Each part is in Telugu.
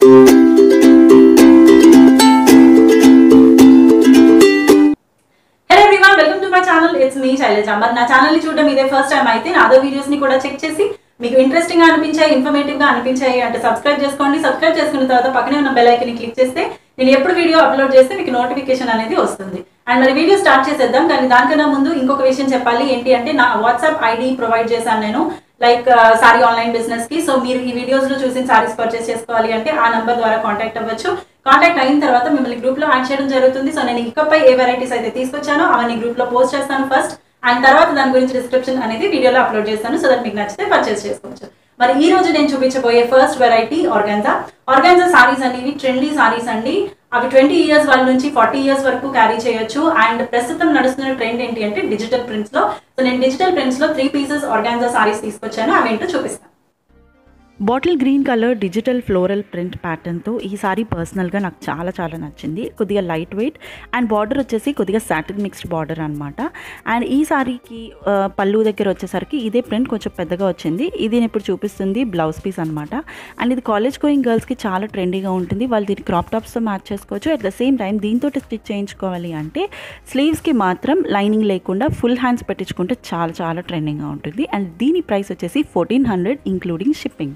hello everyone welcome to my channel it's me Sailaja మరి నా ఛానల్ ని చూడడం ఇదే ఫస్ట్ టైం అయితే నా అదర్ వీడియోస్ ని కూడా చెక్ చేసి మీకు ఇంట్రెస్టింగ్ గా అనిపించాయి ఇన్ఫర్మేటివ్ గా అనిపించాయి అంటే సబ్స్క్రైబ్ చేసుకోండి సబ్స్క్రైబ్ చేసుకున్న తర్వాత పక్కనే ఉన్న బెల్ ఐకన్ ని క్లిక్ చేస్తే నేను ఎప్పుడు వీడియో అప్లోడ్ చేస్తే మీకు నోటిఫికేషన్ అనేది వస్తుంది అండ్ మరి వీడియో స్టార్ట్ చేసేద్దాం కానీ దానికన్నా ముందు ఇంకొక విషయం చెప్పాలి ఏంటి అంటే నా వాట్సాప్ ఐడి ప్రొవైడ్ చేశాను నేను లైక్ సారీ ఆన్లైన్ బిజినెస్ కి సో మీరు ఈ వీడియోస్ లో చూసిన సారీస్ పర్చేస్ చేసుకోవాలి అంటే ఆ నంబర్ ద్వారా కాంటాక్ట్ అవ్వచ్చు కాంటాక్ట్ అయిన తర్వాత మిమ్మల్ని గ్రూప్ లో యాడ్ చేయడం జరుగుతుంది సో నేను ఇకపై ఏ వెరైటీస్ అయితే తీసుకొచ్చానో అవన్నీ గ్రూప్ లో పోస్ట్ చేస్తాను ఫస్ట్ అండ్ తర్వాత దాని గురించి డిస్క్రిప్షన్ అనేది వీడియోలో అప్లోడ్ చేస్తాను సో దట్ మీకు నచ్చితే పర్చేస్ చేసుకోవచ్చు మరి ఈ రోజు నేను చూపించబోయే first variety organza organza saris అనేవి ట్రెండీ సారీస్ అండి అవి ట్వంటీ ఇయర్స్ వాళ్ళ నుంచి ఫార్టీ ఇయర్స్ వరకు క్యారీ చేయొచ్చు అండ్ ప్రస్తుతం నడుస్తున్న ట్రెండ్ ఏంటి అంటే డిజిటల్ ప్రింట్స్ లో సో నేను డిజిటల్ ప్రింట్స్ లో త్రీ పీసెస్ ఆర్గాన్జా సారీస్ తీసుకొచ్చాను అవేంటో చూపిస్తాను bottle green colour digital floral print ప్యాటర్న్తో ఈ సారీ పర్సనల్గా నాకు చాలా చాలా నచ్చింది కొద్దిగా లైట్ వెయిట్ అండ్ బార్డర్ వచ్చేసి కొద్దిగా సాటిన్ మిక్స్డ్ బార్డర్ అనమాట అండ్ ఈ సారీకి ఆ, పళ్ళు దగ్గర వచ్చేసరికి ఇదే ప్రింట్ కొంచెం పెద్దగా వచ్చింది ఇది నేను ఇప్పుడు చూపిస్తుంది బ్లౌజ్ పీస్ అనమాట అండ్ ఇది కాలేజ్ గోయింగ్ గర్ల్స్కి చాలా ట్రెండీగా ఉంటుంది వాళ్ళు దీన్ని క్రాప్ టాప్స్తో మ్యాచ్ చేసుకోవచ్చు అట్ ద సేమ్ టైం దీంతో స్టిచ్ చేయించుకోవాలి అంటే స్లీవ్స్కి మాత్రం లైనింగ్ లేకుండా ఫుల్ హ్యాండ్స్ పెట్టించుకుంటే చాలా చాలా ట్రెండింగ్గా ఉంటుంది అండ్ దీని ప్రైస్ వచ్చేసి fourteen hundred including shipping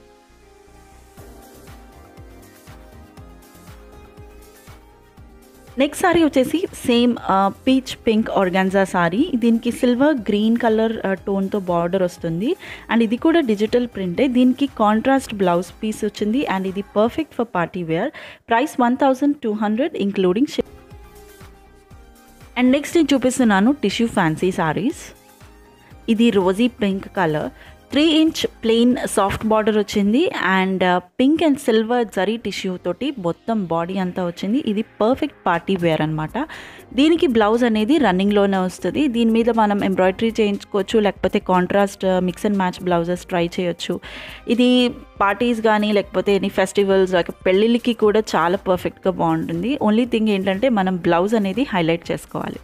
next sari వచ్చేసి same peach pink organza sari దీనికి సిల్వర్ గ్రీన్ కలర్ టోన్తో బార్డర్ వస్తుంది అండ్ ఇది కూడా డిజిటల్ ప్రింటే దీనికి కాంట్రాస్ట్ బ్లౌజ్ పీస్ వచ్చింది అండ్ ఇది perfect for party wear price one thousand two hundred including ship and next నేను చూపిస్తున్నాను టిష్యూ ఫ్యాన్సీ సారీస్ ఇది rosy pink colour three inch plain soft border వచ్చింది and pink and silver zari tissue తోటి మొత్తం బాడీ అంతా వచ్చింది ఇది పర్ఫెక్ట్ పార్టీ వేర్ అనమాట దీనికి బ్లౌజ్ అనేది రన్నింగ్లోనే వస్తుంది దీని మీద మనం ఎంబ్రాయిడరీ చేయించుకోవచ్చు లేకపోతే contrast mix and match blouses try చేయొచ్చు ఇది పార్టీస్ కానీ లేకపోతే ఎనీ ఫెస్టివల్స్ లేక పెళ్ళిళ్ళకి కూడా చాలా పర్ఫెక్ట్గా బాగుంటుంది ఓన్లీ థింగ్ ఏంటంటే మనం బ్లౌజ్ అనేది హైలైట్ చేసుకోవాలి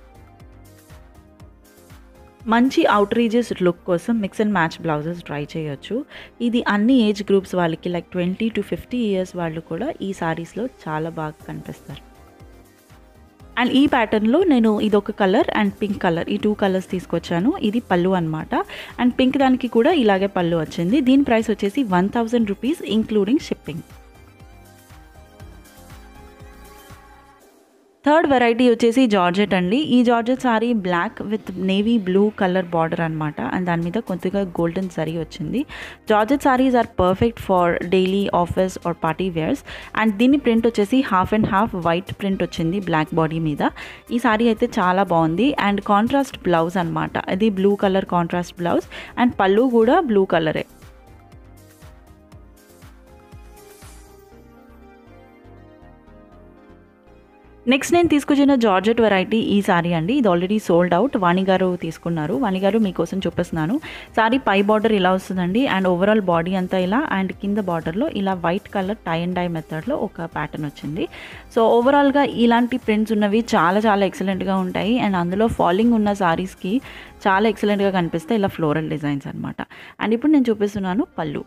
మంచి అవుట్ రీజెస్ లుక్ కోసం mix and match blouses try చేయొచ్చు ఇది అన్ని ఏజ్ గ్రూప్స్ వాళ్ళకి like twenty to fifty years వాళ్ళు కూడా ఈ సారీస్లో చాలా బాగా కనిపిస్తారు అండ్ ఈ ప్యాటర్న్లో నేను ఇది ఒక కలర్ అండ్ పింక్ కలర్ ఈ టూ కలర్స్ తీసుకొచ్చాను ఇది పళ్ళు అనమాట అండ్ పింక్ దానికి కూడా ఇలాగే పళ్ళు వచ్చింది దీని ప్రైస్ వచ్చేసి one thousand rupees including shipping third variety వచ్చేసి జార్జెట్ అండి ఈ georgette sari black with navy blue colour border అనమాట అండ్ దాని మీద కొద్దిగా గోల్డెన్ సరీ వచ్చింది georgette saris are perfect for daily office or party wears and దీని ప్రింట్ వచ్చేసి half and half white print వచ్చింది బ్లాక్ బాడీ మీద ఈ సారీ అయితే చాలా బాగుంది అండ్ కాంట్రాస్ట్ బ్లౌజ్ అనమాట ఇది blue colour contrast blouse and పళ్ళు కూడా బ్లూ కలరే నెక్స్ట్ నేను తీసుకొచ్చిన జార్జెట్ వెరైటీ ఈ సారీ అండి ఇది ఆల్రెడీ సోల్డ్ అవుట్ వాణి గారు తీసుకున్నారు వాణి గారు మీకోసం చూపిస్తున్నాను సారీ పై బార్డర్ ఇలా వస్తుందండి అండ్ ఓవరాల్ బాడీ అంతా ఇలా అండ్ కింద బార్డర్లో ఇలా white colour tie and dye మెథడ్లో ఒక ప్యాటర్న్ వచ్చింది సో ఓవరాల్గా ఇలాంటి ప్రింట్స్ ఉన్నవి చాలా చాలా ఎక్సలెంట్గా ఉంటాయి అండ్ అందులో ఫాలింగ్ ఉన్న సారీస్కి చాలా ఎక్సలెంట్గా కనిపిస్తాయి ఇలా ఫ్లోరల్ డిజైన్స్ అనమాట అండ్ ఇప్పుడు నేను చూపిస్తున్నాను పళ్ళు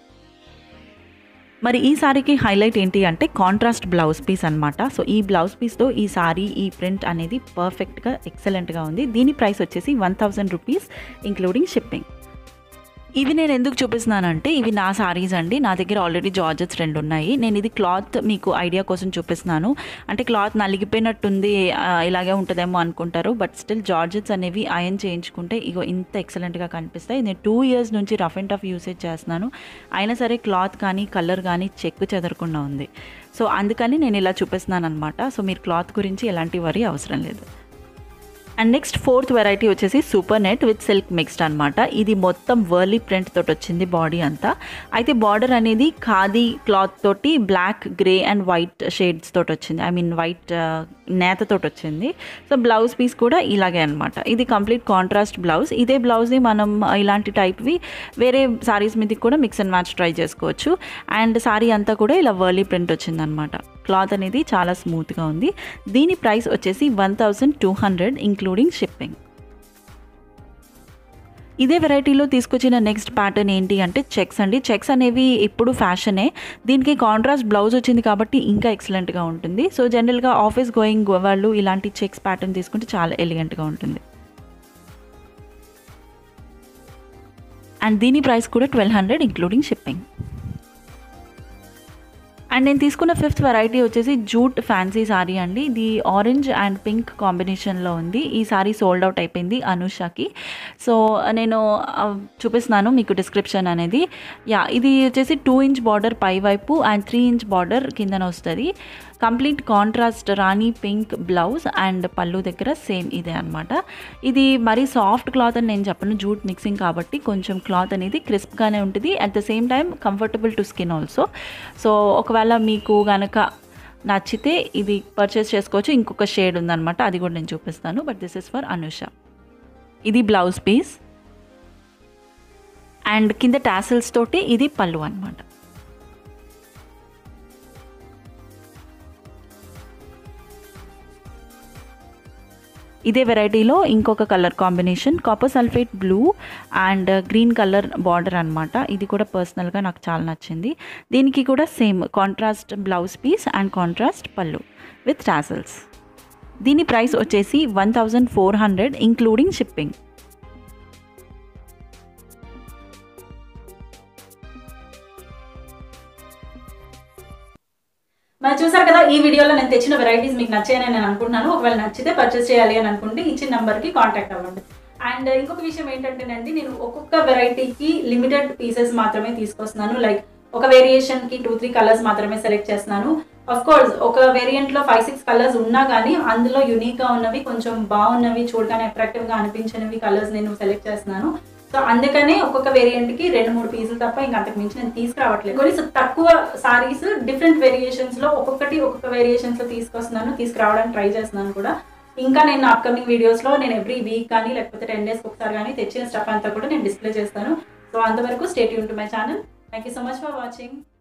మరి ఈ సారీకి హైలైట్ ఏంటి అంటే కాంట్రాస్ట్ బ్లౌజ్ పీస్ అనమాట సో ఈ బ్లౌజ్ పీస్తో ఈ సారీ ఈ ప్రింట్ అనేది పర్ఫెక్ట్గా ఎక్సలెంట్గా ఉంది దీని ప్రైస్ వచ్చేసి one thousand rupees including shipping ఇవి నేను ఎందుకు చూపిస్తున్నానంటే ఇవి నా సారీస్ అండి నా దగ్గర ఆల్రెడీ జార్జెట్స్ రెండు ఉన్నాయి నేను ఇది క్లాత్ మీకు ఐడియా కోసం చూపిస్తున్నాను అంటే క్లాత్ నలిగిపోయినట్టుంది ఆ, ఇలాగే ఉంటుందేమో అనుకుంటారు బట్ స్టిల్ జార్జెట్స్ అనేవి అయన్ చేయించుకుంటే ఇగో ఇంత ఎక్సలెంట్గా కనిపిస్తాయి నేను టూ ఇయర్స్ నుంచి రఫ్ అండ్ టఫ్ యూసేజ్ చేస్తున్నాను అయినా సరే క్లాత్ కానీ కలర్ కానీ చెక్కు చెదరకుండా ఉంది సో అందుకని నేను ఇలా చూపిస్తున్నాను అనమాట సో మీరు క్లాత్ గురించి ఎలాంటి వరి అవసరం లేదు అండ్ నెక్స్ట్ ఫోర్త్ వెరైటీ వచ్చేసి super net with silk mixed అనమాట ఇది మొత్తం వర్లీ ప్రింట్ తోటి వచ్చింది బాడీ అంతా అయితే బార్డర్ అనేది ఖాదీ క్లాత్ తోటి black grey and white shades తోటి వచ్చింది ఐ మీన్ వైట్ నేతతోటి వచ్చింది సో బ్లౌజ్ పీస్ కూడా ఇలాగే అనమాట ఇది కంప్లీట్ కాంట్రాస్ట్ బ్లౌజ్ ఇదే బ్లౌజ్ని మనం ఇలాంటి టైప్వి వేరే సారీస్ మీదకి కూడా మిక్స్ అండ్ మ్యాచ్ ట్రై చేసుకోవచ్చు అండ్ సారీ అంతా కూడా ఇలా వర్లీ ప్రింట్ వచ్చిందనమాట క్లాత్ అనేది చాలా స్మూత్గా ఉంది దీని ప్రైస్ వచ్చేసి one thousand two hundred including shipping ఇదే వెరైటీలో తీసుకొచ్చిన నెక్స్ట్ ప్యాటర్న్ ఏంటి అంటే చెక్స్ అండి చెక్స్ అనేవి ఇప్పుడు ఫ్యాషనే దీనికి కాంట్రాస్ట్ బ్లౌజ్ వచ్చింది కాబట్టి ఇంకా ఎక్సలెంట్గా ఉంటుంది సో జనరల్గా ఆఫీస్ గోయింగ్ వాళ్ళు ఇలాంటి చెక్స్ ప్యాటర్న్ తీసుకుంటే చాలా ఎలిగెంట్గా ఉంటుంది అండ్ దీని ప్రైస్ కూడా twelve hundred including shipping and నేను తీసుకున్న ఫిఫ్త్ వెరైటీ వచ్చేసి జూట్ ఫ్యాన్సీ సారీ అండి ఇది ఆరెంజ్ అండ్ పింక్ కాంబినేషన్లో ఉంది ఈ సారీ సోల్డ్ అవుట్ అయిపోయింది అనుషాకి సో నేను ఆ, చూపిస్తున్నాను మీకు డిస్క్రిప్షన్ అనేది యా ఇది వచ్చేసి టూ ఇంచ్ బార్డర్ పై వైపు అండ్ త్రీ ఇంచ్ బార్డర్ కిందన వస్తుంది కంప్లీట్ కాంట్రాస్ట్ రాణి పింక్ బ్లౌజ్ అండ్ పళ్ళు దగ్గర సేమ్ ఇదే అనమాట ఇది మరీ సాఫ్ట్ క్లాత్ అని నేను చెప్పను జూట్ మిక్సింగ్ కాబట్టి కొంచెం క్లాత్ అనేది క్రిస్ప్గానే ఉంటుంది at the same time comfortable to skin also so ఒకవేళ మీకు కనుక నచ్చితే ఇది పర్చేస్ చేసుకోవచ్చు ఇంకొక షేడ్ ఉందన్నమాట అది కూడా నేను చూపిస్తాను but this is for Anusha ఇది బ్లౌజ్ పీస్ అండ్ కింద టాసిల్స్ తోటి ఇది పళ్ళు అనమాట ఇదే వెరైటీలో ఇంకొక colour combination copper sulphate blue and green colour border అనమాట ఇది కూడా పర్సనల్గా నాకు చాలా నచ్చింది దీనికి కూడా same contrast blouse piece and contrast పళ్ళు విత్ టాసల్స్ దీని ప్రైస్ వచ్చేసి one thousand four hundred including shipping మరి చూసారు కదా ఈ వీడియోలో నేను తెచ్చిన వెరైటీస్ మీకు నచ్చాయని నేను అనుకుంటున్నాను ఒకవేళ నచ్చితే పర్చేస్ చేయాలి అని అనుకుంటే ఇచ్చిన నెంబర్కి కాంటాక్ట్ అవ్వండి అండ్ ఇంకొక విషయం ఏంటంటేనండి నేను ఒక్కొక్క వెరైటీకి లిమిటెడ్ పీసెస్ మాత్రమే తీసుకొస్తున్నాను లైక్ ఒక వేరియేషన్ కి టూ త్రీ కలర్స్ మాత్రమే సెలెక్ట్ చేస్తున్నాను అఫ్ కోర్స్ ఒక వేరియంట్ లో ఫైవ్ సిక్స్ కలర్స్ ఉన్నా కానీ అందులో యునిక్ గా ఉన్నవి కొంచెం బాగున్నవి చూడగానే అట్రాక్టివ్ గా అనిపించినవి కలర్స్ నేను సెలెక్ట్ చేస్తున్నాను సో అందుకనే ఒక్కొక్క వేరియంట్ కి రెండు మూడు పీసులు తప్ప ఇంకా అంతకు మించి నేను తీసుకురావట్లేదు కొన్ని సో తక్కువ సారీస్ డిఫరెంట్ వేరియేషన్స్ లో ఒక్కొక్కటి ఒక్కొక్క వేరియేషన్స్ లో తీసుకొస్తున్నాను తీసుకురావడానికి ట్రై చేస్తున్నాను కూడా ఇంకా నేను అప్కమింగ్ వీడియోస్ లో నేను ఎవ్రీ వీక్ కానీ లేకపోతే టెన్ డేస్ ఒకసారి కానీ తెచ్చిన స్టఫ్ అంతా కూడా నేను డిస్ప్లే చేస్తాను సో అంతవరకు స్టేట్ యూన్ to my channel thank you so much for watching